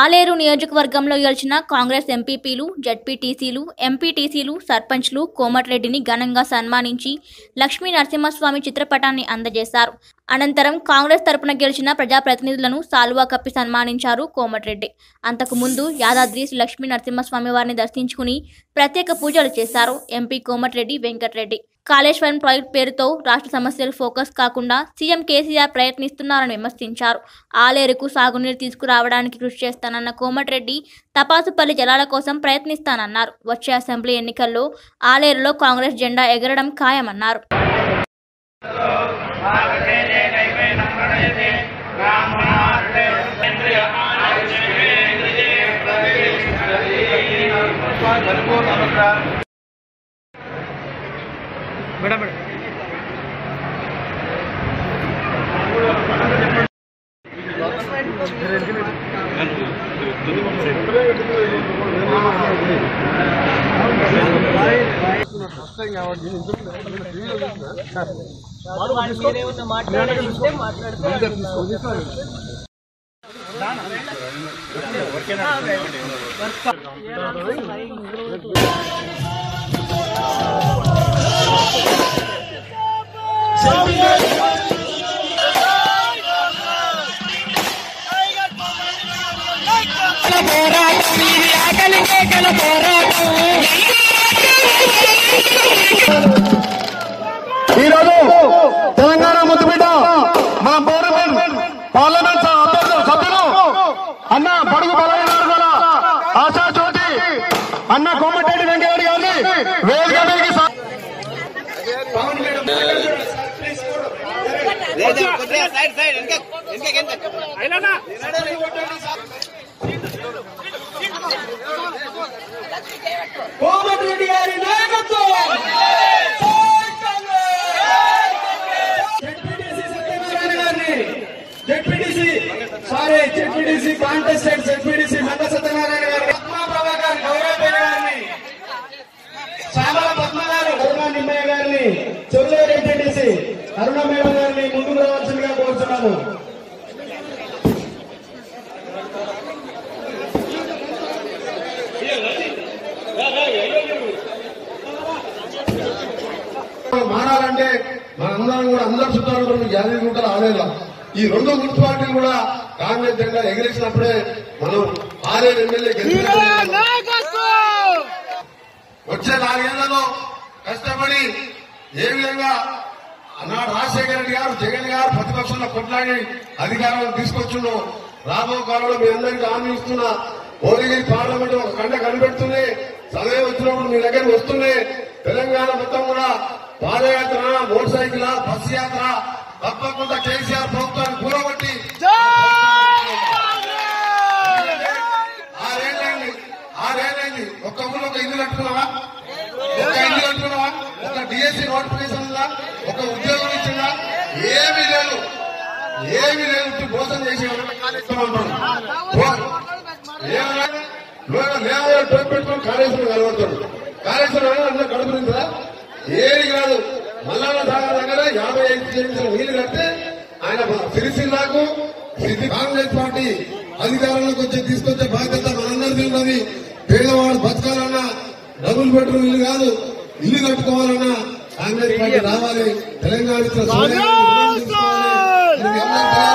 ఆలేరు నియోజకవర్గంలో గెలిచిన కాంగ్రెస్ ఎంపీపీలు జడ్పీటీసీలు ఎంపీటీసీలు సర్పంచ్లు కోమటిరెడ్డిని ఘనంగా సన్మానించి లక్ష్మీ నరసింహస్వామి చిత్రపటాన్ని అందజేశారు అనంతరం కాంగ్రెస్ తరపున గెలిచిన ప్రజాప్రతినిధులను సాలువా కప్పి సన్మానించారు కోమటిరెడ్డి అంతకుముందు యాదాద్రి శ్రీ లక్ష్మీ నరసింహస్వామి వారిని దర్శించుకుని ప్రత్యేక పూజలు చేశారు ఎంపీ కోమటిరెడ్డి వెంకటరెడ్డి కాళేశ్వరం ప్రాజెక్టు పేరుతో రాష్ట్ర సమస్యలు ఫోకస్ కాకుండా సీఎం కేసీఆర్ ప్రయత్నిస్తున్నారని విమర్శించారు ఆలేరుకు సాగునీరు తీసుకురావడానికి కృషి చేస్తానన్న కోమటిరెడ్డి తపాసుపల్లి జలాల కోసం ప్రయత్నిస్తానన్నారు వచ్చే అసెంబ్లీ ఎన్నికల్లో ఆలేరులో కాంగ్రెస్ జెండా ఎగరడం ఖాయమన్నారు ಮೇಡಮ್ ಮೇಡಮ್ ఈరోజు తెలంగాణ ముద్దుబిడ్డ మా గవర్నమెంట్ పార్లమెంట్ అభ్యర్థులు సభ్యులు అన్న బడుగు బలైన వర్గాల ఆశా జ్యోతి అన్న కోమటిరెడ్డి వెంకయ్య గారిని వేదిక మీదకి సా- కోమటిరెడ్డి గారి నాయకత్వం జెడ్పీటీసీ సత్యనారాయణ గారిని ZPTC sorry ZPTC contestant ZPTC Manda Satyanarayana గారిని పద్మా ప్రభాకర్ గౌరవపేట గారిని శ్యామల పద్మ గారు కరుణా నిమ్మయ్య గారిని చెల్లూరు ఎంపీటీసీ అరుణ మేడం గారిని ముందుకు రావాల్సిందిగా కోరుతున్నాము మారాలంటే మనందరం కూడా అందరు చుట్టాలు జాతీయ గుంటలు ఆడేలా ఈ రెండు గుర్తు పార్టీలు కూడా కాంగ్రెస్ జెండా ఎగిరేసినప్పుడే మనం ఆరేడు ఎమ్మెల్యే గెలిచినట్టు వచ్చే నాలుగేళ్లలో కష్టపడి ఏ విధంగా ఆనాడు రాజశేఖర రెడ్డి గారు జగన్ గారు ప్రతిపక్షంలో కొట్లాడి అధికారంలో తీసుకొచ్చిండు రాబో కాలంలో మీ అందరికీ హామీ ఇస్తున్నా భువనగిరి పార్లమెంట్ ఒక కండ కనిపెడుతుంది సమయం వచ్చినప్పుడు మీ దగ్గరికి వస్తుంది తెలంగాణ మొత్తం కూడా పాదయాత్ర మోటార్ సైకిల్ బస్సు యాత్ర తప్పకుండా కేసీఆర్ ప్రభుత్వాన్ని కూడబట్టి ఆరేళ్ళైంది ఆరేళ్ళైంది ఒక్క ఊళ్ళో ఒక ఇల్లు కట్టుకున్నావా ఒక ఇల్లు కట్టుకున్నావా ఒక డిఎస్సి నోటిఫికేషన్ ఉందా ఒక ఉద్యోగం ఇచ్చిందా ఏమీ లేదు ఏమీ లేదు ఇటు మోసం చేసి లేవో టోప్ పెట్టుకుని కాళేశ్వరం కలవడతాడు కాళేశ్వరం అందరూ కడుపుతుందా ఏది కాదు మల్లాల సాగర్ దగ్గర యాభై ఐదు కిలోమీటర్ల నీళ్లు కడితే ఆయన సిరిసిల్లాకు సిద్ధి కాంగ్రెస్ పార్టీ అధికారంలోకి వచ్చి తీసుకొచ్చే బాధ్యత మనందరిది ఉన్నది పేదవాడు బతకాలన్నా డబుల్ బెడ్రూమ్ ఇల్లు కాదు ఇల్లు కట్టుకోవాలన్నా కాంగ్రెస్ పార్టీ రావాలి తెలంగాణ ఇచ్చిన సోనియా గాంధీ రుణం తీసుకోవాలి. ఇది మీ అందరి